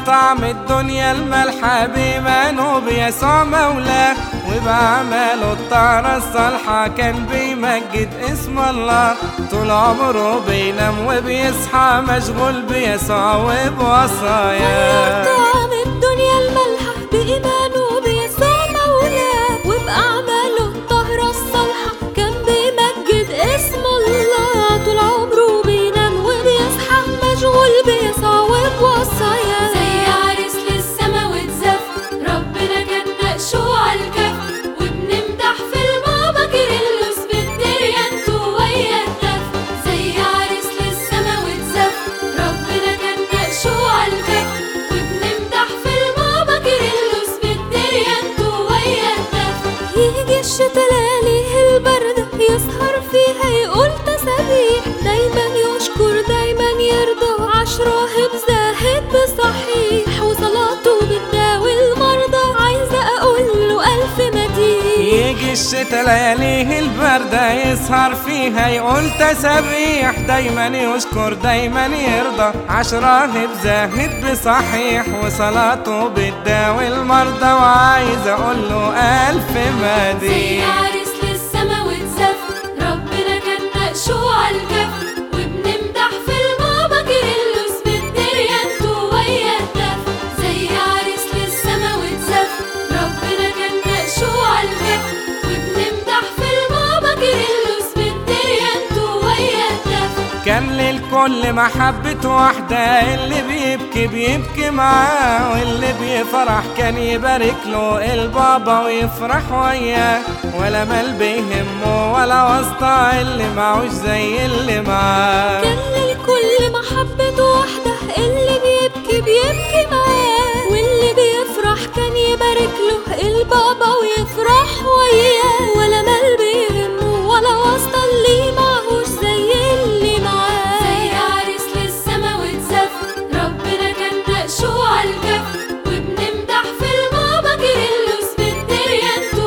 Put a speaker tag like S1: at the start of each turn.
S1: طعم الدنيا الملحة بإيمانه بيسوع مولاه وبأعماله الطهرة الصالحة كان بيمجد اسم الله طول عمره بينام وبيصحى مشغول بيسوع وبوصاياه
S2: طعم الدنيا الملحة بإيمانه بيسوع مولاه وبأعماله الطهرة الصالحة كان بيمجد اسم الله طول عمره بينام وبيصحى مشغول بيسوع وبوصاياه
S3: زي عريس للسما واتزف ربنا كان نقشه عالكف وبنمدح في الماما كيرلس بالدريانتو ويا الدف زي عريس للسما واتزف ربنا كان نقشه عالكف وبنمدح في الماما كيرلس بالدريانتو ويا الدف
S2: يجي الشتا لياليه البردة يسهر فيها يقول تسابيح دايما يشكر دايما يرضى عشرة زاهد بصحيح وصلاته بتداوي المرضى عايزة أقول له ألف مديح
S1: يجي الشتا لياليه الباردة يسهر فيها يقول تسابيح دايما يشكر دايما يرضى عشرة زاهد بصحيح وصلاته بتداوي المرضى وعايز اقول له ألف
S3: زي
S1: مديح
S3: عريس للسما واتزف ربنا كان نقشه عالكف وبنمدح في الماما كيرلس بالدريانتو ويا الدف زي عريس للسما واتزف ربنا كان نقشه عالكف وبنمدح في الماما كيرلس بالدريانتو ويا الدف
S1: كان للكل محبة واحدة اللي بيبكي بيبكي معاه واللي بيفرح كان يبارك له البابا ويفرح وياه ولا مال بيهمه ولا واسطة اللي معوش زي اللي معاه
S2: كان للكل محبة واحدة اللي بيبكي بيبكي معاه واللي بيفرح كان يبارك له البابا ويفرح وياه ولا مال بيهمه ولا واسطة اللي معهوش زي اللي معاه
S3: زي عريس للسما واتزف ربنا كان نقشه عالكف وبنمدح في الماما كيرلس بالدريانتو